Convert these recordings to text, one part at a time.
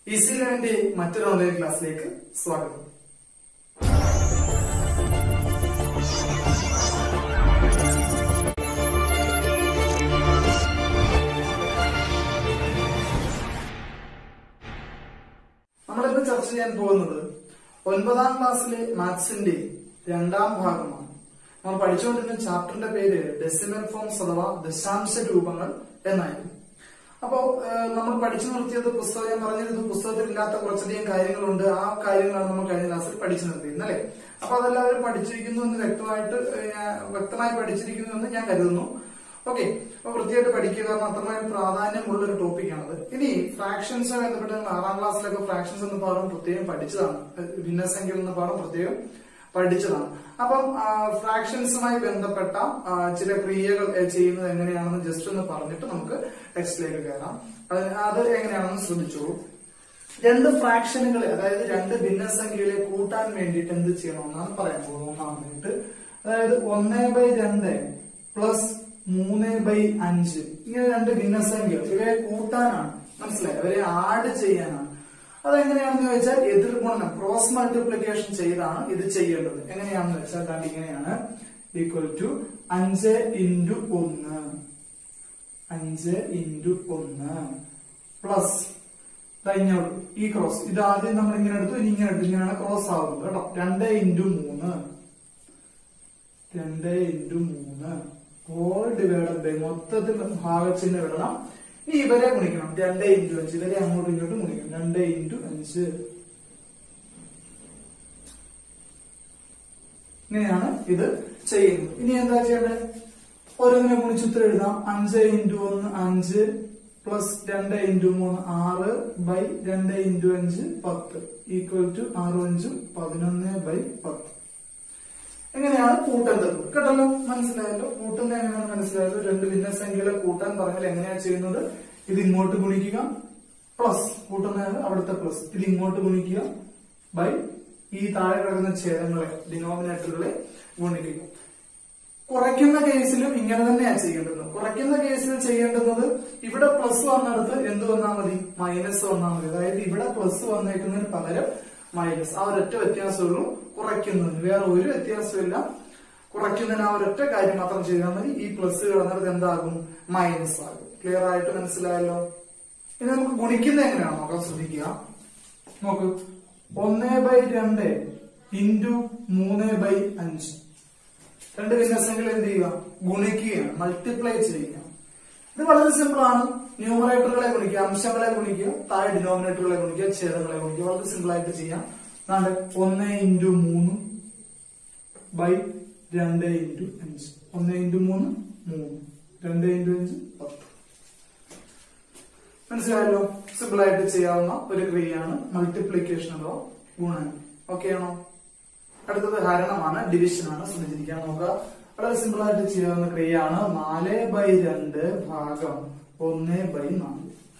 Easy ലെവന്റെ മറ്റൊരു online ക്ലാസ്സിലേക്ക് സ്വാഗതം നമ്മളിന്ന് ചർച്ച ചെയ്യാൻ പോകുന്നത് ഒൻപതാം ക്ലാസ്സിലെ മാത്സിന്റെ രണ്ടാം ഭാഗമാണ് നമ്മൾ പഠിച്ചുകൊണ്ടിരുന്ന ചാപ്റ്ററിന്റെ പേര് ഡെസിമൽ ഫോംസ് അഥവാ ദശാംശ രൂപങ്ങൾ എന്നായിരുന്നു അപ്പോ ഏഹ്, നമ്മൾ പഠിച്ചു നിർത്തിയത് പുസ്തകം ഞാൻ പറഞ്ഞിരുന്നു പുസ്തകത്തിൽ ഇല്ലാത്ത കുറച്ചധികം കാര്യങ്ങളുണ്ട് ആ കാര്യങ്ങളാണ് നമ്മൾ കഴിഞ്ഞ ക്ലാസ്സിൽ പഠിച്ചു നിർത്തിയിരുന്നത് അല്ലെ അപ്പൊ അതെല്ലാവരും പഠിച്ചിരിക്കുന്നു എന്ന് വ്യക്തമായിട്ട് ഏഹ്, ഞാൻ വ്യക്തമായി പഠിച്ചിരിക്കുന്നു എന്ന് ഞാൻ കരുതുന്നു ഓക്കെ അപ്പൊ വൃത്തിയായിട്ട് പഠിക്കുക കാരണം അത്രമേൽ പ്രാധാന്യമുള്ള ഒരു ടോപ്പിക്കാണത് ഇനി ഫ്രാക്ഷൻസുമായി ബന്ധപ്പെട്ട് നിങ്ങൾ ആറാം ക്ലാസ്സിലൊക്കെ ഫ്രാക്ഷൻസ് എന്ന പാഠം പ്രത്യേകം പഠിച്ചതാണ് ഏഹ്, ഭിന്നസംഖ്യകൾ എന്ന പാഠം പ്രത്യേകം പഠിച്ചതാണ് അപ്പം ഫ്രാക്ഷൻസുമായി ബന്ധപ്പെട്ട ആ, ചില ക്രിയകൾ ഏഹ്, ചെയ്യുന്നത് എങ്ങനെയാണെന്ന് ജസ്റ്റ് ഒന്ന് പറഞ്ഞിട്ട് നമുക്ക് ടെക്സ്റ്റിലേക്ക് കയറാം അത് അത് എങ്ങനെയാണെന്ന് ശ്രദ്ധിച്ചോളൂ രണ്ട് ഫ്രാക്ഷനുകളെ അതായത് രണ്ട് ഭിന്നസംഖ്യകളെ കൂട്ടാൻ വേണ്ടിയിട്ട് എന്ത് ചെയ്യണമെന്നാണ് പറയാൻ പോകുന്നത് ഒന്നാമതായിട്ട് അതായത് ഒന്നേ ബൈ രണ്ട് പ്ലസ് മൂന്ന് ബൈ അഞ്ച് ഇങ്ങനെ രണ്ട് ഭിന്നസംഖ്യകൾ ഇവയെ കൂട്ടാനാണ് മനസ്സിലായി ഇവരെ ആഡ് ചെയ്യാനാണ് അതെങ്ങനെയാണെന്ന് ചോദിച്ചാൽ എതിർഗുണനം ക്രോസ് മൾട്ടിപ്ലിക്കേഷൻ ചെയ്താണ് ഇത് ചെയ്യേണ്ടത് എങ്ങനെയാണെന്ന് വെച്ചാൽ ദാണ്ട് ഇങ്ങനെയാണ് ഈക്വൽ ടു അഞ്ച് ഇൻറ്റു ഒന്ന് അഞ്ച് ഇൻറ്റു ഒന്ന് പ്ലസ് ഇങ്ങോട്ട് ഈ ക്രോസ് ഇത് ആദ്യം നമ്മൾ ഇങ്ങനെ എടുത്തു ഇനി ഇങ്ങനെ എടുത്തു ഇങ്ങനെയാണ് ക്രോസ് ആവുന്നത് കേട്ടോ രണ്ട് ഇൻറ്റു മൂന്ന് രണ്ട് ഇൻറ്റു മൂന്ന് ഹോൾ ഡിവൈഡഡ് ബൈ മൊത്തത്തിൽ ഭാഗച്ചിഹ്നം ഇടണം ഇനി ഇവരെ ഗുണിക്കണം രണ്ട് ഇൻറ്റു അഞ്ച് ഇവരെ അങ്ങോട്ടും ഇങ്ങോട്ടും ഗുണിക്കണം രണ്ട് ഇൻറ്റു അഞ്ച് ഇങ്ങനെയാണ് ഇത് ചെയ്യുന്നത് ഇനി എന്താ ചെയ്യേണ്ടത് ഓരോന്നിനെ ഗുണിച്ചുത്തരം എഴുതാം അഞ്ച് ഇൻറ്റു ഒന്ന് അഞ്ച് പ്ലസ് രണ്ട് ഇൻറ്റു മൂന്ന് ആറ് ബൈ രണ്ട് ഇൻറ്റു അഞ്ച് പത്ത് ഈക്വൽ ടു ആറും അഞ്ചും പതിനൊന്ന് ബൈ പത്ത് എങ്ങനെയാണ് കൂട്ടേണ്ടത് കേട്ടല്ലോ മനസ്സിലായല്ലോ കൂട്ടുന്നത് എങ്ങനെയാണ് മനസ്സിലായല്ലോ രണ്ട് ഭിന്നസംഖ്യകളെ കൂട്ടാൻ പറഞ്ഞാൽ എങ്ങനെയാണ് ചെയ്യുന്നത് ഇത് ഇങ്ങോട്ട് ഗുണിക്കുക പ്ലസ് കൂട്ടുന്നതാണ് അവിടുത്തെ പ്ലസ് ഇത് ഇങ്ങോട്ട് ഗുണിക്കുക ബൈ ഈ താഴെ കിടക്കുന്ന ഛേദങ്ങളെ ഡിനോമിനേറ്ററുകളെ ഗുണിക്കുക കുറയ്ക്കുന്ന കേസിലും ഇങ്ങനെ തന്നെയാണ് ചെയ്യേണ്ടത് കുറയ്ക്കുന്ന കേസിൽ ചെയ്യേണ്ടുന്നത് ഇവിടെ പ്ലസ് വന്നെടുത്ത് എന്ത് വന്നാൽ മതി മൈനസ് വന്നാൽ മതി അതായത് ഇവിടെ പ്ലസ് വന്നേക്കുന്നതിന് പകരം മൈനസ് ആ ഒരൊറ്റ വ്യത്യാസമുള്ളൂ കുറയ്ക്കുന്നതിന് വേറെ ഒരു വ്യത്യാസമില്ല കുറയ്ക്കുന്നതിന് ആ ഒരൊറ്റ കാര്യം മാത്രം ചെയ്താൽ മതി ഈ പ്ലസ് കിടന്നിടത്ത് എന്താകും മൈനസ് ആകും ക്ലിയർ ആയിട്ട് മനസ്സിലായല്ലോ ഇനി നമുക്ക് ഗുണിക്കുന്ന എങ്ങനെയാണ് നോക്കാൻ ശ്രദ്ധിക്കുക നോക്ക് ഒന്ന് ബൈ രണ്ട് ഇൻറ്റു മൂന്ന് ബൈ അഞ്ച് രണ്ട് ഭിന്നസംഖ്യകൾ എന്ത് ചെയ്യുക ഗുണിക്കുകയാണ് മൾട്ടിപ്ലൈ ചെയ്യുക ഇത് വളരെ സിമ്പിൾ ആണ് ന്യൂമറേറ്ററുകളെ ഗുണിക്കുക അംശങ്ങളെ ഗുണിക്കുക താഴെ ഡിനോമിനേറ്ററുകളെ ഗുണിക്കുക ഛേദങ്ങളെ ഗുണിക്കുക വളരെ സിമ്പിൾ ആയിട്ട് ചെയ്യാം അതാണ്ട് ഒന്ന് ഇൻറ്റു മൂന്ന് ബൈ രണ്ട് ഇൻറ്റു അഞ്ച് ഒന്ന് ഇൻറ്റു മൂന്ന് മൂന്ന് രണ്ട് ഇൻറ്റു അഞ്ച് പത്ത് മനസ്സിലായല്ലോ സിമ്പിൾ ആയിട്ട് ചെയ്യാവുന്ന ഒരു ക്രിയയാണ് മൾട്ടിപ്ലിക്കേഷൻ അഥവാ ഗുണനം ഓക്കെ ആണോ അടുത്തത് ഹരണമാണ് ഡിവിഷൻ ആണ് ശ്രദ്ധിച്ചിരിക്കാൻ നോക്കുക വളരെ സിമ്പിൾ ആയിട്ട് ചെയ്യാവുന്ന ക്രിയയാണ് നാല് ബൈ രണ്ട് ഭാഗം ഒന്ന് ബൈ നാല്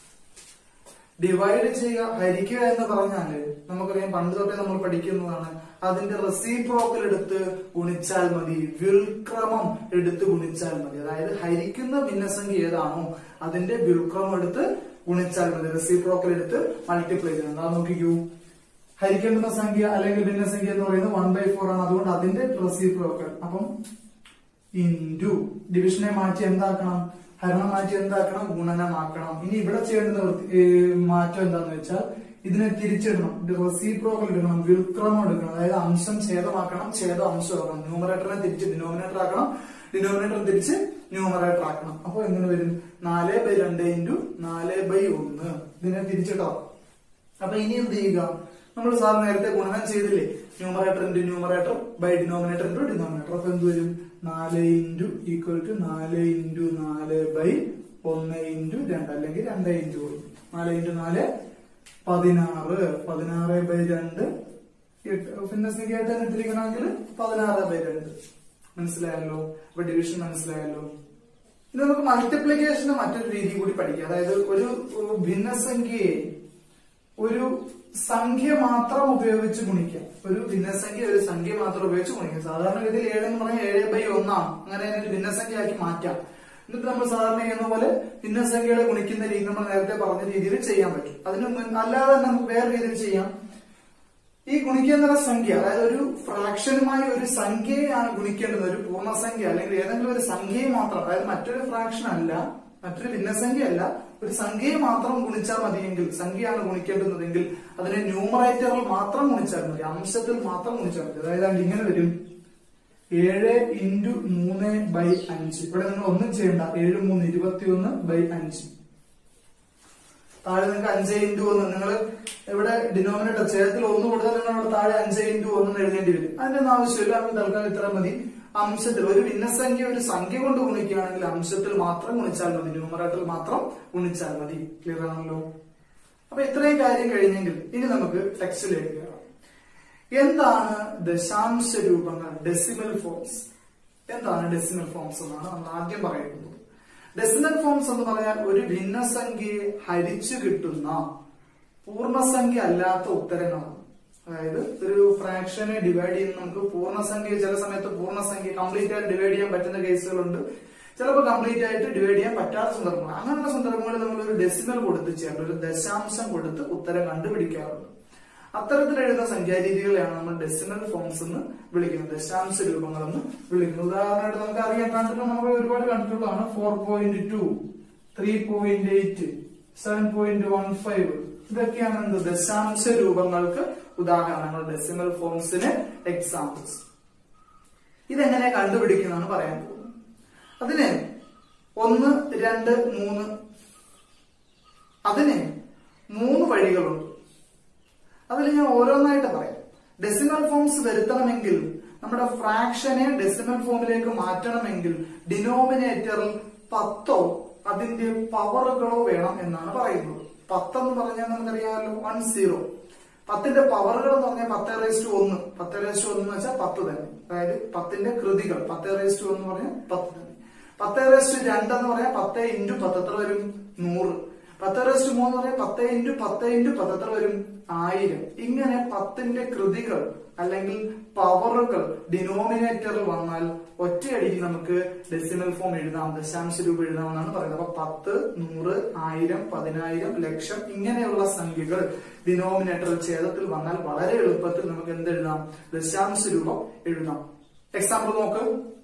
ഡിവൈഡ് ചെയ്യുക ഹരിക്കുക എന്ന് പറഞ്ഞാല് നമുക്കറിയാം പണ്ട് തൊട്ടേ നമ്മൾ പഠിക്കുന്നതാണ് അതിന്റെ റെസിപ്രോക്കൽ എടുത്ത് ഗുണിച്ചാൽ മതി വ്യുൽക്രമം എടുത്ത് ഗുണിച്ചാൽ മതി അതായത് ഹരിക്കുന്ന ഭിന്നസംഖ്യ ഏതാണോ അതിന്റെ വ്യുൽക്രമം എടുത്ത് ഗുണിച്ചാൽ മതി റെസിപ്രോക്കൽ എടുത്ത് മൾട്ടിപ്ലൈ ചെയ്യണം അതാ നോക്കിക്കൂ ഹരിക്കേണ്ടുന്ന സംഖ്യ അല്ലെങ്കിൽ ഭിന്നസംഖ്യ എന്ന് പറയുന്നത് വൺ ബൈ ഫോർ ആണ് അതുകൊണ്ട് അതിന്റെ റെസിപ്രോക്കൽ അപ്പം ഇൻറ്റു ഡിവിഷനെ മാറ്റി എന്താക്കണം ഹരണം മാറ്റി എന്താക്കണം ഗുണനമാക്കണം ഇനി ഇവിടെ ചെയ്യേണ്ടുന്ന വൃത്തി- ഏ, മാറ്റം എന്താന്ന് വെച്ചാൽ ഇതിനെ തിരിച്ചിടണം റെസിപ്രോക്കൽ എടുക്കണം വ്യുൽക്രമം എടുക്കണം അതായത് അംശം ഛേദമാക്കണം ഛേദം അംശമാക്കണം ന്യൂമറേറ്ററിനെ തിരിച്ച് ഡിനോമിനേറ്റർ ആക്കണം ഡിനോമിനേറ്റർ തിരിച്ച് ന്യൂമറേറ്റർ ആക്കണം അപ്പൊ എങ്ങനെ വരും നാല് ബൈ രണ്ട് ഇൻറ്റു നാല് ബൈ ഒന്ന് ഇതിനെ തിരിച്ചിട്ടോ അപ്പൊ ഇനി എന്ത് ചെയ്യുക നമ്മൾ സാർ നേരത്തെ ഗുണനം ചെയ്തില്ലേ numerator into numerator by denominator into denominator അപ്പൊ എന്ത് വരും നാല് ഇൻറ്റു ഈക്വൽ ടു നാല് ഇൻറ്റു നാല് ബൈ ഒന്ന് ഇൻറ്റു രണ്ട് അല്ലെങ്കിൽ രണ്ട് ഇൻറ്റു ഒരു നാല് ഇൻറ്റു നാല് പതിനാറ് പതിനാറ് ബൈ രണ്ട് എട്ട്. പിന്നെ സംഖ്യയായിട്ട് തന്നെ ഇട്ടിരിക്കണമെങ്കിൽ പതിനാറ് ബൈ രണ്ട് മനസ്സിലായല്ലോ അപ്പൊ ഡിവിഷൻ മനസ്സിലായല്ലോ ഇനി നമുക്ക് മൾട്ടിപ്ലിക്കേഷന് മറ്റൊരു രീതി കൂടി പഠിക്കാം അതായത് ഒരു ഒരു ഭിന്നസംഖ്യയെ ഒരു സംഖ്യ മാത്രം ഉപയോഗിച്ച് ഗുണിക്കാം ഒരു ഭിന്നസംഖ്യ ഒരു സംഖ്യ മാത്രം ഉപയോഗിച്ച് ഗുണിക്കാം സാധാരണ ഗതിയിൽ ഏഴ് എന്ന് പറഞ്ഞാൽ ഏഴ് ബൈ ഒന്നാണ് അങ്ങനെ അതിനെ ഒരു ഭിന്നസംഖ്യയാക്കി മാറ്റാം എന്നിട്ട് നമ്മൾ സാധാരണ ചെയ്യുന്ന പോലെ ഭിന്നസംഖ്യകളെ ഗുണിക്കുന്ന രീതി നമ്മൾ നേരത്തെ പറഞ്ഞ രീതിയിൽ ചെയ്യാൻ പറ്റും അതിന് മുൻ- അല്ലാതെ തന്നെ നമുക്ക് വേറെ രീതിയിൽ ചെയ്യാം ഈ ഗുണിക്കേണ്ട സംഖ്യ അതായത് ഒരു ഫ്രാക്ഷനുമായി ഒരു സംഖ്യയാണ് ഗുണിക്കേണ്ടത് ഒരു പൂർണ്ണസംഖ്യ അല്ലെങ്കിൽ ഏതെങ്കിലും ഒരു സംഖ്യയെ മാത്രം അതായത് മറ്റൊരു ഫ്രാക്ഷൻ അല്ല മറ്റൊരു ഭിന്നസംഖ്യ അല്ല ഒരു സംഖ്യയെ മാത്രം ഗുണിച്ചാൽ മതിയെങ്കിൽ സംഖ്യയാണ് ഗുണിക്കേണ്ടുന്നതെങ്കിൽ അതിനെ ന്യൂമറേറ്ററിൽ മാത്രം ഗുണിച്ചാൽ മതി അംശത്തിൽ മാത്രം ഗുണിച്ചാൽ മതി അതായത് അതിൽ ഇങ്ങനെ വരും ഏഴ് ഇൻറ്റു മൂന്ന് ബൈ അഞ്ച് ഇവിടെ നിങ്ങൾ ഒന്നും ചെയ്യണ്ട ഏഴ് മൂന്ന് ഇരുപത്തിയൊന്ന് ബൈ അഞ്ച് താഴെ നിങ്ങൾക്ക് അഞ്ച് ഇൻറ്റു ഒന്ന് നിങ്ങൾ ഇവിടെ ഡിനോമിനേറ്റർ ഛേദത്തിൽ ഒന്ന് കൊടുത്താൽ നിങ്ങൾ അവിടെ താഴെ അഞ്ച് ഇൻറ്റു ഒന്ന് എഴുതേണ്ടി വരും അതിന്റെ ഒന്നും ആവശ്യമില്ല നമുക്ക് തൽക്കാലം ഇത്ര മതി അംശത്തിൽ ഒരു ഭിന്നസംഖ്യ ഒരു സംഖ്യ കൊണ്ട് ഗുണിക്കുകയാണെങ്കിൽ അംശത്തിൽ മാത്രം ഗുണിച്ചാൽ മതി ന്യൂമറേറ്ററിൽ മാത്രം ഗുണിച്ചാൽ മതി ക്ലിയർ ആണല്ലോ അപ്പൊ ഇത്രയും കാര്യം കഴിഞ്ഞെങ്കിൽ ഇനി നമുക്ക് ടെക്സ്റ്റിലേക്ക് കയറാം എന്താണ് ദശാംശ രൂപങ്ങൾ ഡെസിമൽ ഫോംസ് എന്താണ് ഡെസിമൽ ഫോംസ് എന്നാണ് നമ്മൾ ആദ്യം പറയുന്നത് ഡെസിമൽ ഫോംസ് എന്ന് പറഞ്ഞാൽ ഒരു ഭിന്നസംഖ്യയെ ഹരിച്ചു കിട്ടുന്ന പൂർണ്ണസംഖ്യ അല്ലാത്ത ഉത്തരങ്ങളാണ് അതായത് ഒരു ഫ്രാക്ഷനെ ഡിവൈഡ് ചെയ്യുന്ന നമുക്ക് പൂർണ്ണസംഖ്യ ചില സമയത്ത് പൂർണ്ണസംഖ്യ കംപ്ലീറ്റ് ആയിട്ട് ഡിവൈഡ് ചെയ്യാൻ പറ്റുന്ന കേസുകളുണ്ട് ചിലപ്പോൾ കംപ്ലീറ്റ് ആയിട്ട് ഡിവൈഡ് ചെയ്യാൻ പറ്റാത്ത സന്ദർഭങ്ങൾ അങ്ങനെയുള്ള സന്ദർഭങ്ങളിൽ നമ്മൾ ഒരു ഡെസിമൽ കൊടുത്ത് ചേർന്ന് ഒരു ദശാംശം കൊടുത്ത് ഉത്തരം കണ്ടുപിടിക്കാറുണ്ട് അത്തരത്തിൽ എഴുതുന്ന സംഖ്യാരീതികളെയാണ് നമ്മൾ ഡെസിമൽ ഫോംസ് എന്ന് വിളിക്കുന്നത് ദശാംശ രൂപങ്ങൾ എന്ന് വിളിക്കുന്നത് ഉദാഹരണമായിട്ട് നമുക്ക് അറിയാം കണ്ടിട്ടുള്ള നമ്മൾ ഒരുപാട് കണ്ടിട്ടുള്ളതാണ് four point two three point eight seven point one five ഇതൊക്കെയാണ് എന്ത് ദശാംശ രൂപങ്ങൾക്ക് ഉദാഹരണങ്ങൾ ഡെസിമൽ ഫോംസിന് എക്സാമ്പിൾസ് ഇതെങ്ങനെ കണ്ടുപിടിക്കുന്നതാണ് പറയാൻ പോകുന്നത് അതിന് ഒന്ന് രണ്ട് മൂന്ന് അതിന് മൂന്ന് വഴികളുണ്ട് അതിൽ ഞാൻ ഓരോന്നായിട്ട് പറയാം ഡെസിമൽ ഫോംസ് വരുത്തണമെങ്കിൽ നമ്മുടെ ഫ്രാക്ഷനെ ഡെസിമൽ ഫോമിലേക്ക് മാറ്റണമെങ്കിൽ ഡിനോമിനേറ്ററിൽ പത്തോ അതിന്റെ പവറുകളോ വേണം എന്നാണ് പറയുന്നത് പത്തെന്ന് പറഞ്ഞാൽ നമുക്കറിയാമല്ലോ വൺ സീറോ പത്തിന്റെ പവറുകൾ എന്ന് പറഞ്ഞാൽ പത്ത് റേസ്റ്റ് ഒന്ന് പത്ത് റേസ്റ്റ് ഒന്ന് എന്ന് വെച്ചാൽ പത്ത് തന്നെ അതായത് പത്തിന്റെ കൃതികൾ പത്ത് റേസ്റ്റ് ഒന്ന് എന്ന് പറഞ്ഞാൽ പത്ത് തന്നെ പത്ത് റേസ്റ്റ് രണ്ട് എന്ന് പറഞ്ഞാൽ പത്ത് ഇൻറ്റു പത്ത് എത്ര വരും നൂറ് പത്ത് റേസ്റ്റ് മൂന്ന് എന്ന് പറഞ്ഞാൽ പത്ത് ഇൻറ്റു പത്ത് ഇൻറ്റു പത്ത് എത്ര വരും ആയിരം ഇങ്ങനെ പത്തിന്റെ കൃതികൾ അല്ലെങ്കിൽ പവറുകൾ ഡിനോമിനേറ്ററിൽ വന്നാൽ ഒറ്റയടിക്ക് നമുക്ക് ഡെസിമൽ ഫോം എഴുതാം ദശാംശ രൂപ എഴുതാമെന്നാണ് പറയുന്നത് അപ്പൊ പത്ത് നൂറ് ആയിരം പതിനായിരം ലക്ഷം ഇങ്ങനെയുള്ള സംഖ്യകൾ ഡിനോമിനേറ്ററിൽ ഛേദത്തിൽ വന്നാൽ വളരെ എളുപ്പത്തിൽ നമുക്ക് എന്ത് എഴുതാം ദശാംശ രൂപം എഴുതാം എക്സാമ്പിൾ നോക്ക്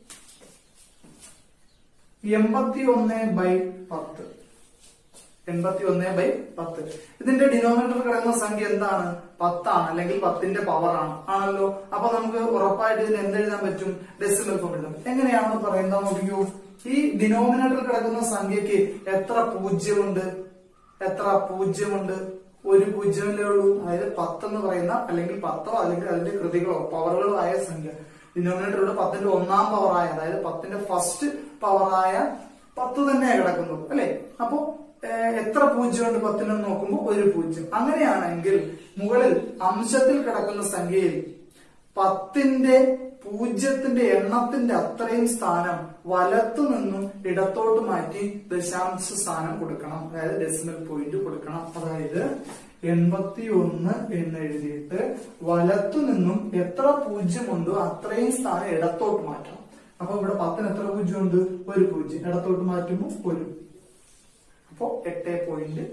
എൺപത്തി ഒന്ന് ബൈ പത്ത് എൺപത്തി ഒന്ന് ബൈ പത്ത് ഇതിന്റെ ഡിനോമിനേറ്റർ കിടക്കുന്ന സംഖ്യ എന്താണ് പത്താണ് അല്ലെങ്കിൽ പത്തിന്റെ പവർ ആണ് ആണല്ലോ അപ്പൊ നമുക്ക് ഉറപ്പായിട്ട് ഇതിന് എന്തെഴുതാൻ പറ്റും ഡെസിമൽ ഫോം എഴുതാം എങ്ങനെയാണെന്ന് പറയുന്നത് നോക്കിക്കോ ഈ ഡിനോമിനേറ്റർ കിടക്കുന്ന സംഖ്യക്ക് എത്ര പൂജ്യമുണ്ട് എത്ര പൂജ്യമുണ്ട് ഒരു പൂജ്യമല്ലേ ഉള്ളൂ അതായത് പത്ത് എന്ന് പറയുന്ന അല്ലെങ്കിൽ പത്തോ അല്ലെങ്കിൽ അതിന്റെ കൃതികളോ പവറുകളോ ആയ സംഖ്യ ഡിനോമിനേറ്ററിലൂടെ പത്തിന്റെ ഒന്നാം പവറായ അതായത് പത്തിന്റെ ഫസ്റ്റ് പവറായ പത്ത് തന്നെയാണ് കിടക്കുന്നത് അല്ലെ അപ്പോ ഏഹ്, എത്ര പൂജ്യമുണ്ട് പത്തിനെന്ന് നോക്കുമ്പോൾ ഒരു പൂജ്യം അങ്ങനെയാണെങ്കിൽ മുകളിൽ അംശത്തിൽ കിടക്കുന്ന സംഖ്യയിൽ പത്തിന്റെ പൂജ്യത്തിന്റെ എണ്ണത്തിന്റെ അത്രയും സ്ഥാനം വലത്തു നിന്നും ഇടത്തോട്ട് മാറ്റി ദശാംശ സ്ഥാനം കൊടുക്കണം അതായത് ഡെസിമൽ പോയിന്റ് കൊടുക്കണം അതായത് എൺപത്തി ഒന്ന് എന്ന് എഴുതിയിട്ട് വലത്തു നിന്നും എത്ര പൂജ്യമുണ്ടോ അത്രയും സ്ഥാനം ഇടത്തോട്ട് മാറ്റണം അപ്പൊ ഇവിടെ പത്തിന് എത്ര പൂജ്യമുണ്ട് ഒരു പൂജ്യം ഇടത്തോട്ട് മാറ്റുമ്പോൾ ഒരു അപ്പോ എട്ട് പോയിന്റ്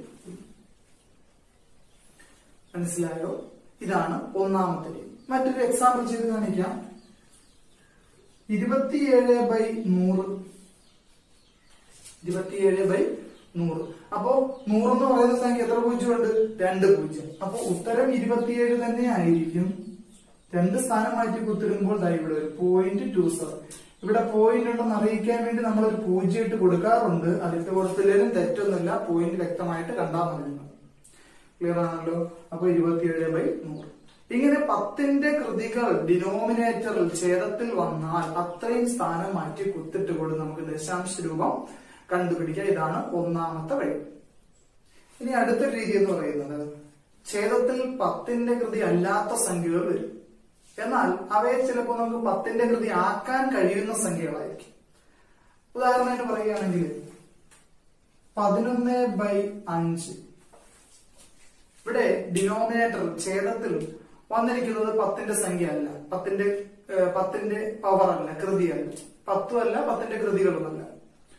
മനസ്സിലായോ ഇതാണ് ഒന്നാമത്തെ രീതി മറ്റൊരു എക്സാമ്പിൾ ചെയ്ത് കാണിക്കാം ഇരുപത്തിയേഴ് ബൈ നൂറ് ഇരുപത്തിയേഴ് ബൈ നൂറ് അപ്പോ നൂറ് എന്ന് പറയുന്ന സംഖ്യ എത്ര പൂജ്യമുണ്ട് രണ്ട് പൂജ്യം അപ്പൊ ഉത്തരം ഇരുപത്തിയേഴ് തന്നെ ആയിരിക്കും രണ്ട് സ്ഥാനം മാറ്റി കുത്തിടുമ്പോൾ ദാ ഇവിടെ ഒരു പോയിന്റ് ടു സെവൻ ഇവിടെ പോയിന്റ് ഉണ്ടെന്ന് അറിയിക്കാൻ വേണ്ടി നമ്മൾ ഒരു പൂജ്യം ഇട്ട് കൊടുക്കാറുണ്ട് അതിട്ട് കൊടുത്തില്ലേലും തെറ്റൊന്നുമില്ല പോയിന്റ് വ്യക്തമായിട്ട് കണ്ടാൽ മതി ക്ലിയർ ആണല്ലോ അപ്പൊ ഇരുപത്തിയേഴ് ബൈ നൂറ് ഇങ്ങനെ പത്തിന്റെ കൃതികൾ ഡിനോമിനേറ്ററിൽ ഛേദത്തിൽ വന്നാൽ അത്രയും സ്ഥാനം മാറ്റി കുത്തിട്ട് കൊണ്ട് നമുക്ക് ദശാംശ രൂപം കണ്ടുപിടിക്കാം ഇതാണ് ഒന്നാമത്തെ വഴി ഇനി അടുത്ത രീതി എന്ന് പറയുന്നത് ഛേദത്തിൽ പത്തിന്റെ കൃതി അല്ലാത്ത സംഖ്യകൾ വരും എന്നാൽ അവയെ ചിലപ്പോൾ നമുക്ക് പത്തിന്റെ കൃതി ആക്കാൻ കഴിയുന്ന സംഖ്യകളായിരിക്കും ഉദാഹരണമായിട്ട് പറയുകയാണെങ്കിൽ പതിനൊന്ന് ബൈ അഞ്ച് ഇവിടെ ഡിനോമിനേറ്റർ ഛേദത്തിൽ വന്നിരിക്കുന്നത് പത്തിന്റെ സംഖ്യ അല്ല പത്തിന്റെ ഏഹ്, പത്തിന്റെ പവർ അല്ല കൃതിയല്ല പത്തും അല്ല പത്തിന്റെ കൃതികളുമല്ല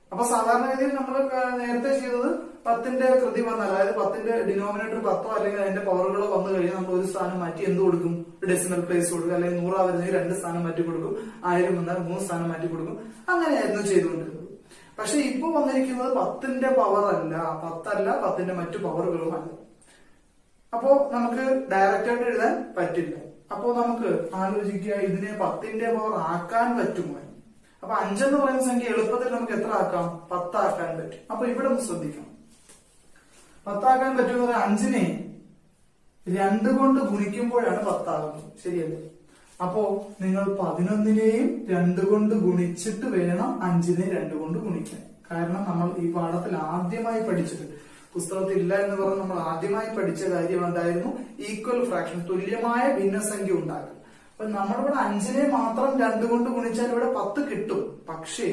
അപ്പൊ സാധാരണഗതിയിൽ നമ്മൾ നേരത്തെ ചെയ്തത് പത്തിന്റെ കൃതി വന്നാൽ അതായത് പത്തിന്റെ ഡിനോമിനേറ്റർ പത്തോ അല്ലെങ്കിൽ അതിന്റെ പവറുകളോ വന്നു കഴിഞ്ഞാൽ നമ്മൾ ഒരു സ്ഥാനം മാറ്റി എന്ത് കൊടുക്കും ഡെസിമൽ പ്ലേസ് കൊടുക്കും അല്ലെങ്കിൽ നൂറാ വരുന്നെങ്കിൽ രണ്ട് സ്ഥാനം മാറ്റി കൊടുക്കും ആയിരം വന്നാൽ മൂന്ന് സ്ഥാനം മാറ്റി കൊടുക്കും അങ്ങനെയായിരുന്നു ചെയ്തുകൊണ്ടിരുന്നത് പക്ഷെ ഇപ്പൊ വന്നിരിക്കുന്നത് പത്തിന്റെ പവർ അല്ല പത്തല്ല പത്തിന്റെ മറ്റു പവറുകളും അല്ല അപ്പോ നമുക്ക് ഡയറക്റ്റ് ആയിട്ട് എഴുതാൻ പറ്റില്ല അപ്പോ നമുക്ക് ആലോചിക്കുക ഇതിനെ പത്തിന്റെ പവർ ആക്കാൻ പറ്റുമോ എന്ന്. അപ്പൊ അഞ്ചെന്ന് പറയുന്ന സംഖ്യ എളുപ്പത്തിൽ നമുക്ക് എത്ര ആക്കാം പത്താക്കാൻ പറ്റും അപ്പൊ ഇവിടെ ഒന്ന് ശ്രദ്ധിക്കണം പത്താക്കാൻ പറ്റുമെന്ന് പറഞ്ഞാൽ അഞ്ചിനെ രണ്ട് കൊണ്ട് ഗുണിക്കുമ്പോഴാണ് പത്താകുന്നത് ശരിയല്ലേ അപ്പോ നിങ്ങൾ പതിനൊന്നിനെയും രണ്ട് കൊണ്ട് ഗുണിച്ചിട്ട് വേണം അഞ്ചിനെ രണ്ട് കൊണ്ട് ഗുണിക്കാൻ കാരണം നമ്മൾ ഈ പാഠത്തിൽ ആദ്യമായി പഠിച്ചത് പുസ്തകത്തിൽ ഇല്ല എന്ന് പറഞ്ഞ് നമ്മൾ ആദ്യമായി പഠിച്ച കാര്യം എന്തായിരുന്നു ഈക്വൽ ഫ്രാക്ഷൻ തുല്യമായ ഭിന്നസംഖ്യ ഉണ്ടാക്കുക അപ്പൊ നമ്മളിവിടെ അഞ്ചിനെ മാത്രം രണ്ട് കൊണ്ട് ഗുണിച്ചാൽ ഇവിടെ പത്ത് കിട്ടും പക്ഷേ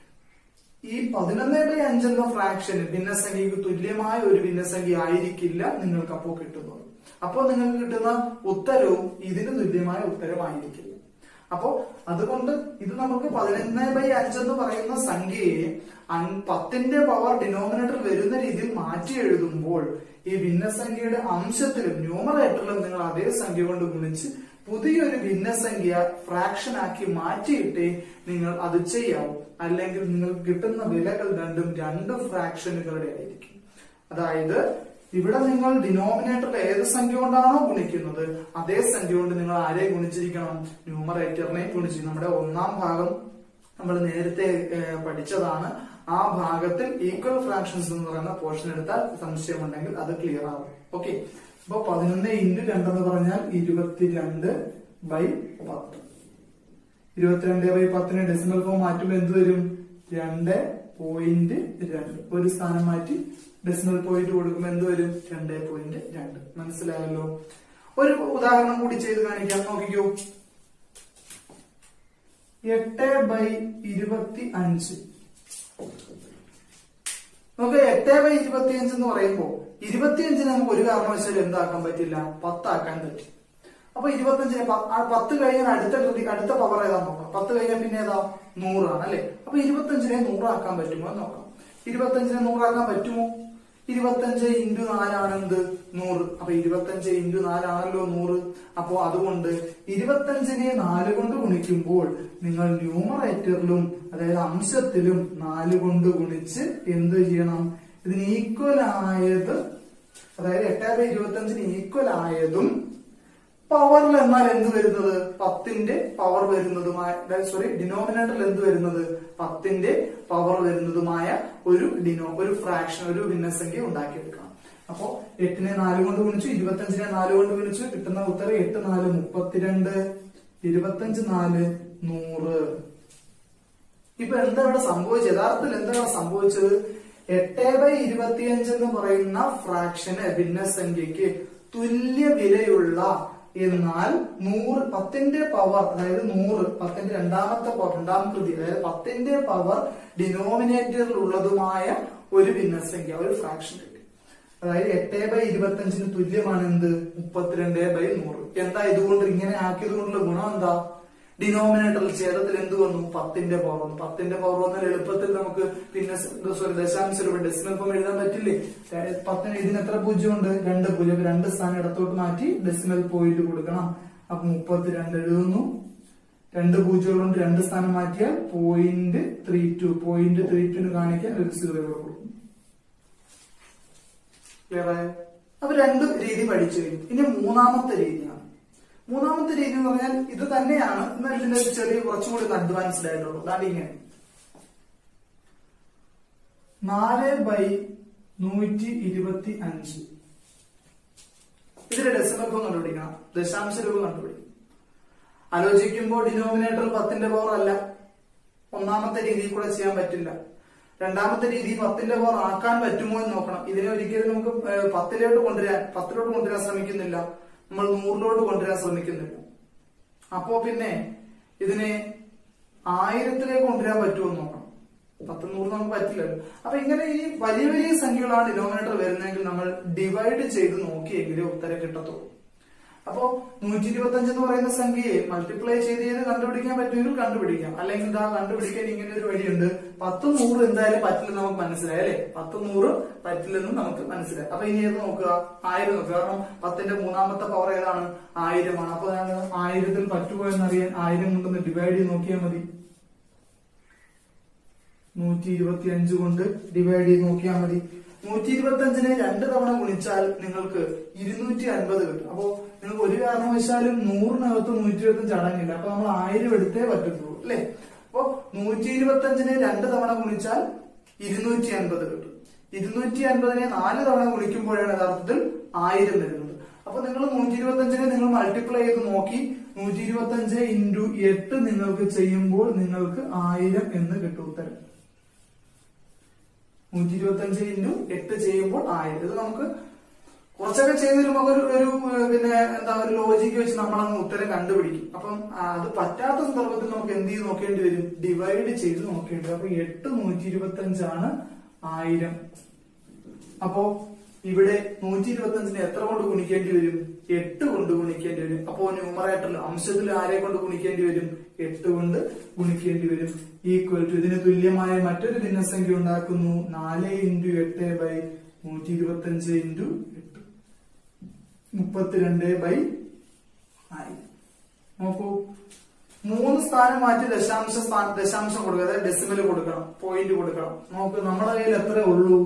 ഈ പതിനൊന്ന് ബൈ അഞ്ചെന്ന ഫ്രാക്ഷന് ഭിന്നസംഖ്യക്ക് തുല്യമായ ഒരു ഭിന്നസംഖ്യ ആയിരിക്കില്ല നിങ്ങൾക്ക് അപ്പോൾ കിട്ടുന്നത് അപ്പോൾ നിങ്ങൾക്ക് കിട്ടുന്ന ഉത്തരവും ഇതിന് തുല്യമായ ഉത്തരമായിരിക്കില്ല അപ്പോ അതുകൊണ്ട് ഇത് നമുക്ക് പതിനൊന്ന് ബൈ അഞ്ചെന്ന് പറയുന്ന സംഖ്യയെ അൻ- പത്തിന്റെ പവർ ഡിനോമിനേറ്റർ വരുന്ന രീതിയിൽ മാറ്റി എഴുതുമ്പോൾ ഈ ഭിന്നസംഖ്യയുടെ അംശത്തിലും ന്യൂമറേറ്ററിലും നിങ്ങൾ അതേ സംഖ്യ കൊണ്ട് ഗുണിച്ച് പുതിയൊരു ഭിന്നസംഖ്യ ഫ്രാക്ഷൻ ആക്കി മാറ്റിയിട്ടേ നിങ്ങൾ അത് ചെയ്യാവൂ അല്ലെങ്കിൽ നിങ്ങൾക്ക് കിട്ടുന്ന വിലകൾ രണ്ടും രണ്ട് ഫ്രാക്ഷനുകളുടെ ആയിരിക്കും അതായത് ഇവിടെ നിങ്ങൾ ഡിനോമിനേറ്ററിൽ ഏത് സംഖ്യ കൊണ്ടാണോ ഗുണിക്കുന്നത് അതേ സംഖ്യ കൊണ്ട് നിങ്ങൾ ആരെ ഗുണിച്ചിരിക്കണം ന്യൂമറേറ്ററിനെ ഗുണിച്ചു നമ്മുടെ ഒന്നാം ഭാഗം നമ്മൾ നേരത്തെ ഏഹ്, പഠിച്ചതാണ് ആ ഭാഗത്തിൽ ഈക്വൽ ഫ്രാക്ഷൻസ് എന്ന് പറയുന്ന പോർഷൻ എടുത്താൽ സംശയമുണ്ടെങ്കിൽ അത് ക്ലിയർ ആവും ഓക്കെ അപ്പൊ പതിനൊന്ന് ഇൻറ്റു രണ്ടെന്ന് പറഞ്ഞാൽ ഇരുപത്തിരണ്ട് ബൈ പത്ത് ഇരുപത്തിരണ്ട് ബൈ പത്തിന് ഡെസിമൽ ഫോം മാറ്റുമ്പോൾ എന്ത് വരും രണ്ട് പോയിന്റ് രണ്ട് ഒരു സ്ഥാനം മാറ്റി ഡെസിമൽ പോയിന്റ് കൊടുക്കുമ്പോൾ എന്ത് വരും രണ്ട് പോയിന്റ് രണ്ട് മനസ്സിലായല്ലോ ഒരു ഉദാഹരണം കൂടി ചെയ്ത് കാണിക്കാം നോക്കിക്കോ എട്ട് ബൈ ഇരുപത്തി അഞ്ച് നമുക്ക് എട്ട് ബൈ ഇരുപത്തി അഞ്ച് എന്ന് പറയുമ്പോ ഇരുപത്തിയഞ്ചിന് നമുക്ക് ഒരു കാരണവശാലും എന്താക്കാൻ പറ്റില്ല പത്താക്കാൻ പറ്റും അപ്പൊ ഇരുപത്തഞ്ചിന് പ- ആ പത്ത് കഴിഞ്ഞാൽ അടുത്ത കൃതി അടുത്ത പവർ ഏതാ നോക്കണം പത്ത് കഴിഞ്ഞാൽ പിന്നെ ഏതാ നൂറാണ് അല്ലെ അപ്പൊ ഇരുപത്തഞ്ചിനെ നൂറാക്കാൻ പറ്റുമോ എന്ന് നോക്കാം ഇരുപത്തഞ്ചിനെ നൂറാക്കാൻ പറ്റുമോ ഇരുപത്തഞ്ച് ഇൻറ്റു നാലാണ് എന്ത് നൂറ് അപ്പൊ ഇരുപത്തഞ്ച് ഇൻറ്റു നാലാണല്ലോ നൂറ് അപ്പോ അതുകൊണ്ട് ഇരുപത്തഞ്ചിനെ നാല് കൊണ്ട് ഗുണിക്കുമ്പോൾ നിങ്ങൾ ന്യൂമറേറ്ററിലും അതായത് അംശത്തിലും നാല് കൊണ്ട് ഗുണിച്ച് എന്ത് ചെയ്യണം ഇതിന് ഈക്വൽ ആയത് അതായത് എട്ട് ബൈ ഇരുപത്തഞ്ചിന് ഈക്വൽ ആയതും പവറിൽ എന്നാൽ എന്ത് വരുന്നത് പത്തിന്റെ പവർ വരുന്നതുമായ സോറി ഡിനോമിനേറ്ററിൽ എന്ത് വരുന്നത് പത്തിന്റെ പവർ വരുന്നതുമായ ഒരു ഡിനോ ഒരു ഫ്രാക്ഷൻ ഒരു ഭിന്നസംഖ്യ ഉണ്ടാക്കിയെടുക്കണം അപ്പോ എട്ടിനെ നാല് കൊണ്ട് ഗുണിച്ചു ഇരുപത്തഞ്ചിനെ നാല് കൊണ്ട് ഗുണിച്ചു കിട്ടുന്ന ഉത്തരം എട്ട് നാല് മുപ്പത്തിരണ്ട് ഇരുപത്തഞ്ച് നാല് നൂറ് ഇപ്പൊ എന്താ ഇവിടെ സംഭവിച്ചത് യഥാർത്ഥത്തിൽ എന്താണ് സംഭവിച്ചത് എട്ട് ബൈ ഇരുപത്തിയഞ്ച് എന്ന് പറയുന്ന ഫ്രാക്ഷന് ഭിന്നസംഖ്യക്ക് തുല്യ വിലയുള്ള എന്നാൽ നൂറ് പത്തിന്റെ പവർ അതായത് നൂറ് പത്തിന്റെ രണ്ടാമത്തെ പവർ രണ്ടാം കൃതി അതായത് പത്തിന്റെ പവർ ഡിനോമിനേറ്ററിൽ ഉള്ളതുമായ ഒരു ഭിന്നസംഖ്യ ഒരു ഫ്രാക്ഷൻ കിട്ടി അതായത് എട്ട് ബൈ ഇരുപത്തഞ്ചിന് തുല്യമാണ് എന്ത് മുപ്പത്തിരണ്ട് ബൈ നൂറ് എന്താ ഇതുകൊണ്ട് ഇങ്ങനെ ആക്കിയത് കൊണ്ടുള്ള ഗുണം എന്താ ഡിനോമിനേറ്ററിൽ ഛേദത്തിൽ എന്ത് വന്നു പത്തിന്റെ പവർ വന്നു പത്തിന്റെ പവർ വന്നാൽ എളുപ്പത്തിൽ നമുക്ക് പിന്നെ സോറി ദശാംശ രൂപ ഡെസിമൽ ഫോം എഴുതാൻ പറ്റില്ലേ ഏ, പത്തിന് ഇതിന് എത്ര പൂജ്യം ഉണ്ട് രണ്ട് പൂജ്യം അപ്പൊ രണ്ട് സ്ഥാനം ഇടത്തോട്ട് മാറ്റി ഡെസിമൽ പോയിന്റ് കൊടുക്കണം അപ്പൊ മുപ്പത്തിരണ്ട് എഴുതുന്നു രണ്ട് പൂജ്യങ്ങളുണ്ട് രണ്ട് സ്ഥാനം മാറ്റിയാൽ point three two point three ടുന് കാണിക്കാൻ ഒരു സീറോ കൊടുക്കും ക്ലിയർ ആയോ അപ്പൊ രണ്ട് രീതി പഠിച്ചു കഴിഞ്ഞു ഇനി മൂന്നാമത്തെ രീതിയാണ് മൂന്നാമത്തെ രീതി എന്ന് പറഞ്ഞാൽ ഇത് തന്നെയാണ് എന്നാൽ ഇതിന്റെ ഒരു ചെറിയ കുറച്ചും കൂടി അഡ്വാൻസ്ഡ് ആയിട്ടുള്ളൂ അതാണ് ഇങ്ങനെ നാല് ബൈ നൂറ്റി ഇരുപത്തി അഞ്ച് ഇതിന്റെ ഡെസിമൽ ഫോം കണ്ടുപിടിക്കണം ദശാംശ രൂപം കണ്ടുപിടിക്കണം ആലോചിക്കുമ്പോൾ ഡിനോമിനേറ്റർ പത്തിന്റെ പവർ അല്ല ഒന്നാമത്തെ രീതിയിൽ കൂടെ ചെയ്യാൻ പറ്റില്ല രണ്ടാമത്തെ രീതി പത്തിന്റെ പവർ ആക്കാൻ പറ്റുമോ എന്ന് നോക്കണം ഇതിനെ ഒരിക്കലും നമുക്ക് ഏഹ്, പത്തിലോട്ട് കൊണ്ടുവരാൻ പത്തിലോട്ട് കൊണ്ടുവരാൻ ശ്രമിക്കുന്നില്ല നമ്മൾ നൂറിലോട്ട് കൊണ്ടുവരാൻ ശ്രമിക്കുന്നില്ല അപ്പോ പിന്നെ ഇതിനെ ആയിരത്തിലേക്ക് കൊണ്ടുവരാൻ പറ്റുമോ എന്ന് നോക്കണം പത്ത് നൂറ് നമുക്ക് പറ്റില്ലല്ലോ അപ്പൊ ഇങ്ങനെ ഈ വലിയ വലിയ സംഖ്യകളാണ് ഡിനോമിനേറ്റർ വരുന്നതെങ്കിൽ നമ്മൾ ഡിവൈഡ് ചെയ്ത് നോക്കിയെങ്കിലേ ഉത്തരം കിട്ടത്തുള്ളൂ അപ്പോ നൂറ്റി ഇരുപത്തി അഞ്ച് എന്ന് പറയുന്ന സംഖ്യയെ മൾട്ടിപ്ലൈ ചെയ്ത് ചെയ്ത് കണ്ടുപിടിക്കാൻ പറ്റുമെങ്കിൽ കണ്ടുപിടിക്കാം അല്ലെങ്കിൽ ഇതാ കണ്ടുപിടിക്കാൻ ഇങ്ങനെ ഒരു വഴിയുണ്ട് പത്ത് നൂറ് എന്തായാലും പറ്റില്ലെന്ന് നമുക്ക് മനസ്സിലായി അല്ലെ പത്ത് നൂറ് പറ്റില്ലെന്ന് നമുക്ക് മനസ്സിലായി അപ്പൊ ഇനി ഏത് നോക്കുക ആയിരം നോക്കുക കാരണം പത്തിന്റെ മൂന്നാമത്തെ പവർ ഏതാണ് ആയിരമാണ് അപ്പൊ ഞാൻ ആയിരത്തിൽ പറ്റുമോ എന്നറിയാൻ ആയിരം കൊണ്ടൊന്ന് ഡിവൈഡ് ചെയ്ത് നോക്കിയാൽ മതി നൂറ്റി ഇരുപത്തി അഞ്ച് കൊണ്ട് ഡിവൈഡ് ചെയ്ത് നോക്കിയാൽ മതി നൂറ്റി ഇരുപത്തി അഞ്ചിനെ രണ്ട് തവണ ഗുണിച്ചാൽ നിങ്ങൾക്ക് ഇരുന്നൂറ്റി അൻപത് കിട്ടും അപ്പോ നിങ്ങൾക്ക് ഒരു കാരണവശാലും നൂറിനകത്ത് നൂറ്റി ഇരുപത്തി അഞ്ച് അടങ്ങില്ല അപ്പൊ നമ്മൾ ആയിരം എടുത്തേ പറ്റത്തുള്ളൂ അല്ലെ അപ്പോ നൂറ്റി ഇരുപത്തി അഞ്ചിനെ രണ്ട് തവണ ഗുണിച്ചാൽ ഇരുന്നൂറ്റി അൻപത് കിട്ടും ഇരുന്നൂറ്റി അൻപതിനെ നാല് തവണ ഗുണിക്കുമ്പോഴാണ് യഥാർത്ഥത്തിൽ ആയിരം വരുന്നത് അപ്പൊ നിങ്ങൾ നൂറ്റി ഇരുപത്തി അഞ്ചിനെ നിങ്ങൾ മൾട്ടിപ്ലൈ ചെയ്ത് നോക്കി നൂറ്റി ഇരുപത്തി അഞ്ച് ഇൻറ്റു എട്ട് നിങ്ങൾക്ക് ചെയ്യുമ്പോൾ നിങ്ങൾക്ക് ആയിരം എന്ന് കിട്ടും ഉത്തരം നൂറ്റി ഇരുപത്തി അഞ്ച് ഇൻറ്റു എട്ട് ചെയ്യുമ്പോൾ ആയിരം ഇത് നമുക്ക് കുറച്ചൊക്കെ ചെയ്ത് വരുമ്പോൾ ഒരു ഒരു ഏഹ്, പിന്നെ എന്താ ഒരു ലോജിക്ക് വെച്ച് നമ്മൾ അങ്ങ് ഉത്തരം കണ്ടുപിടിക്കും അപ്പം ആ, അത് പറ്റാത്ത സന്ദർഭത്തിൽ നമുക്ക് എന്ത് ചെയ്ത് നോക്കേണ്ടി വരും ഡിവൈഡ് ചെയ്ത് നോക്കേണ്ടി വരും അപ്പൊ എട്ട് നൂറ്റി ഇരുപത്തി അഞ്ചാണ് ആയിരം അപ്പോ ഇവിടെ നൂറ്റി ഇരുപത്തി അഞ്ചിനെ എത്ര കൊണ്ട് ഗുണിക്കേണ്ടി വരും എട്ട് കൊണ്ട് ഗുണിക്കേണ്ടി വരും അപ്പോ ന്യൂമറേറ്ററിൽ അംശത്തിൽ ആരെ കൊണ്ട് ഗുണിക്കേണ്ടി വരും എട്ട് കൊണ്ട് ഗുണിക്കേണ്ടി വരും ഈക്വൽ ടു ഇതിന് തുല്യമായ മറ്റൊരു ഭിന്നസംഖ്യ ഉണ്ടാക്കുന്നു നാല് ഇൻറ്റു എട്ട് ബൈ നൂറ്റി ഇരുപത്തി അഞ്ച് ഇൻറ്റു എട്ട് മുപ്പത്തിരണ്ട് ബൈ ആയിരം നോക്കൂ മൂന്ന് സ്ഥാനം മാറ്റി ദശാംശ സ്ഥാനം ദശാംശം കൊടുക്കുക അതായത് ഡെസിമൽ കൊടുക്കണം പോയിന്റ് കൊടുക്കണം നോക്ക് നമ്മുടെ കയ്യിൽ എത്ര ഉള്ളൂ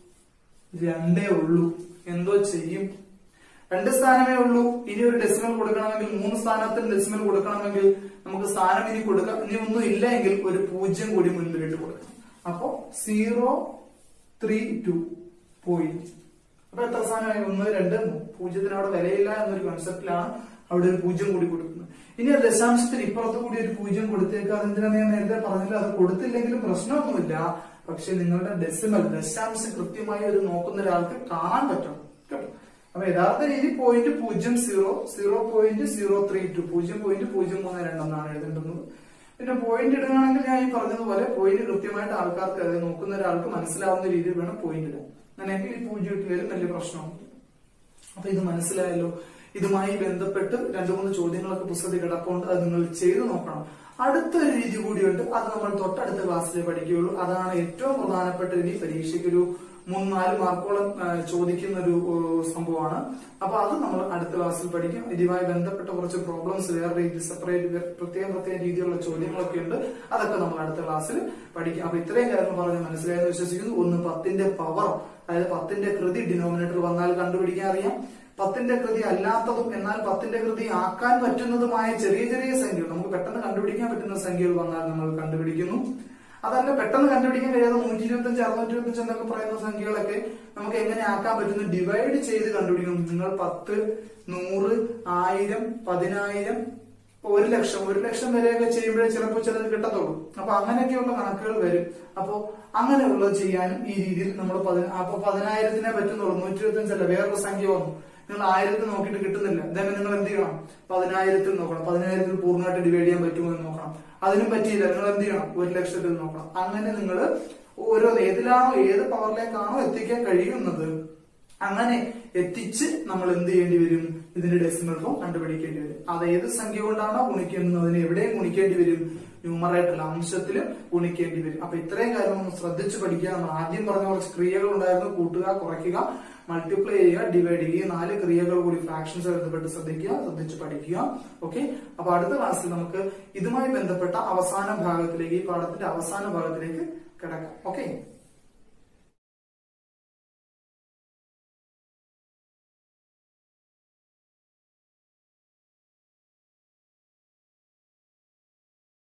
രണ്ടേ ഉള്ളൂ എന്തോ ചെയ്യും രണ്ട് സ്ഥാനമേ ഉള്ളൂ ഇനി ഒരു ഡെസിമൽ കൊടുക്കണമെങ്കിൽ മൂന്ന് സ്ഥാനത്തിന് ഡെസിമൽ കൊടുക്കണമെങ്കിൽ നമുക്ക് സ്ഥാനം ഇനി കൊടുക്കാം ഇനി ഒന്നും ഇല്ല എങ്കിൽ ഒരു പൂജ്യം കൂടി മുൻപിലിട്ട് കൊടുക്കണം അപ്പോ സീറോ ത്രീ ടു പോയിന്റ് അപ്പൊ എത്ര സ്ഥാനമായി ഒന്ന് രണ്ട് മൂന്ന് പൂജ്യത്തിന് അവിടെ വിലയില്ല എന്നൊരു കൺസെപ്റ്റിലാണ് അവിടെ ഒരു പൂജ്യം കൂടി കൊടുക്കുന്നത് ഇനി ആ ദശാംശത്തിന് ഇപ്പുറത്ത് കൂടി ഒരു പൂജ്യം കൊടുത്തേക്ക് അതെന്തിനാണ് ഞാൻ നേരത്തെ പറഞ്ഞില്ല അത് കൊടുത്തില്ലെങ്കിലും പ്രശ്നമൊന്നുമില്ല പക്ഷെ നിങ്ങളുടെ ഡെസിമൽ ദശാംശം കൃത്യമായി ഒരു നോക്കുന്ന ഒരാൾക്ക് കാണാൻ പറ്റണം കേട്ടോ അപ്പൊ യഥാർത്ഥ രീതി പോയിന്റ് പൂജ്യം zero zero point zero three two പൂജ്യം പോയിന്റ് പൂജ്യം മൂന്ന് രണ്ടെന്നാണ് എഴുതേണ്ടുന്നത് പിന്നെ പോയിന്റ് ഇടുകയാണെങ്കിൽ ഞാൻ ഈ പറഞ്ഞതുപോലെ പോയിന്റ് കൃത്യമായിട്ട് ആൾക്കാർക്ക് അത് നോക്കുന്ന ഒരാൾക്ക് മനസ്സിലാവുന്ന രീതിയിൽ വേണം പോയിന്റ് ഇടാൻ അങ്ങനെയെങ്കിൽ ഈ പൂജ്യം ഇട്ടുകയാലും വലിയ പ്രശ്നമൊന്നുമില്ല അപ്പൊ ഇത് മനസ്സിലായല്ലോ ഇതുമായി ബന്ധപ്പെട്ട് രണ്ടു മൂന്ന് ചോദ്യങ്ങളൊക്കെ പുസ്തകത്തിൽ കിടപ്പുണ്ട് അത് നിങ്ങൾ ചെയ്തു നോക്കണം അടുത്തൊരു രീതി കൂടിയുണ്ട് അത് നമ്മൾ തൊട്ടടുത്ത ക്ലാസ്സിലെ പഠിക്കുകയുള്ളൂ അതാണ് ഏറ്റവും പ്രധാനപ്പെട്ട രീതി പരീക്ഷയ്ക്ക് ഒരു മൂന്ന് നാല് മാർക്കോളം ആ, ചോദിക്കുന്ന ഒരു ഓ, സംഭവമാണ് അപ്പൊ അത് നമ്മൾ അടുത്ത ക്ലാസ്സിൽ പഠിക്കും ഇതുമായി ബന്ധപ്പെട്ട കുറച്ച് പ്രോബ്ലംസ് വേറെ രീതി സെപ്പറേറ്റ് പ്രത്യേക പ്രത്യേക രീതിയിലുള്ള ചോദ്യങ്ങളൊക്കെ ഉണ്ട് അതൊക്കെ നമ്മൾ അടുത്ത ക്ലാസ്സിൽ പഠിക്കും അപ്പൊ ഇത്രയും കാര്യങ്ങൾ പറഞ്ഞ് മനസ്സിലായെന്ന് വിശ്വസിക്കുന്നു ഒന്ന് പത്തിന്റെ പവർ അതായത് പത്തിന്റെ കൃതി ഡിനോമിനേറ്റർ വന്നാൽ കണ്ടുപിടിക്കാൻ അറിയാം പത്തിന്റെ കൃതി അല്ലാത്തതും എന്നാൽ പത്തിന്റെ കൃതി ആക്കാൻ പറ്റുന്നതുമായ ചെറിയ ചെറിയ സംഖ്യകൾ നമുക്ക് പെട്ടെന്ന് കണ്ടുപിടിക്കാൻ പറ്റുന്ന സംഖ്യകൾ വന്നാൽ നമ്മൾ കണ്ടുപിടിക്കുന്നു അതല്ല പെട്ടെന്ന് കണ്ടുപിടിക്കാൻ കഴിയാതെ നൂറ്റി ഇരുപത്തി അഞ്ച് അറുന്നൂറ്റി ഇരുപത്തി അഞ്ച് എന്നൊക്കെ പറയുന്ന സംഖ്യകളൊക്കെ നമുക്ക് എങ്ങനെ ആക്കാൻ പറ്റുന്നു ഡിവൈഡ് ചെയ്ത് കണ്ടുപിടിക്കണം നിങ്ങൾ പത്ത് നൂറ് ആയിരം പതിനായിരം ഇപ്പൊ ഒരു ലക്ഷം ഒരു ലക്ഷം വരെയൊക്കെ ചെയ്യുമ്പോഴേ ചിലപ്പോൾ ചിലത് കിട്ടത്തുള്ളൂ അപ്പൊ അങ്ങനെയൊക്കെയുള്ള കണക്കുകൾ വരും അപ്പോ അങ്ങനെയുള്ളത് ചെയ്യാനും ഈ രീതിയിൽ നമ്മൾ അപ്പൊ പതിനായിരത്തിനെ പറ്റുന്നുള്ളൂ നൂറ്റി ഇരുപത്തി അഞ്ചല്ല വേറൊരു സംഖ്യ വന്നു നിങ്ങൾ ആയിരത്തിൽ നോക്കിയിട്ട് കിട്ടുന്നില്ല then നിങ്ങൾ എന്ത് ചെയ്യണം പതിനായിരത്തിൽ നോക്കണം പതിനായിരത്തിൽ പൂർണ്ണമായിട്ട് ഡിവൈഡ് ചെയ്യാൻ പറ്റുമോ എന്ന് നോക്കണം അതിനും പറ്റിയില്ല നിങ്ങൾ എന്ത് ചെയ്യണം ഒരു ലക്ഷത്തിൽ നോക്കണം അങ്ങനെ നിങ്ങൾ ഓരോ ഏതിലാണോ ഏത് പവറിലേക്കാണോ എത്തിക്കാൻ കഴിയുന്നത് അങ്ങനെ എത്തിച്ച് നമ്മൾ എന്ത് ചെയ്യേണ്ടി വരും ഇതിന്റെ ഡെസിമൽ ഫോം കണ്ടുപിടിക്കേണ്ടി വരും അത് ഏത് സംഖ്യ കൊണ്ടാണോ ഗുണിക്കേണ്ടത് അതിനെ എവിടെയും ഗുണിക്കേണ്ടി വരും ന്യൂമറേറ്റർ അംശത്തിൽ ഗുണിക്കേണ്ടി വരും അപ്പൊ ഇത്രയും കാര്യം ഒന്ന് ശ്രദ്ധിച്ച് പഠിക്കുക നമ്മൾ ആദ്യം പറഞ്ഞ കുറച്ച് ക്രിയകൾ ഉണ്ടായിരുന്നു കൂട്ടുക കുറയ്ക്കുക മൾട്ടിപ്ലൈ ചെയ്യുക ഡിവൈഡ് ചെയ്യുക ഈ നാല് ക്രിയകൾ കൂടി ഫ്രാക്ഷൻസ് ബന്ധപ്പെട്ട് ശ്രദ്ധിക്കുക ശ്രദ്ധിച്ച് പഠിക്കുക ഓക്കെ അപ്പൊ അടുത്ത ക്ലാസ്സിൽ നമുക്ക് ഇതുമായി ബന്ധപ്പെട്ട അവസാന ഭാഗത്തിലേക്ക് ഈ പാഠത്തിന്റെ അവസാന ഭാഗത്തിലേക്ക് കിടക്കാം ഓക്കെ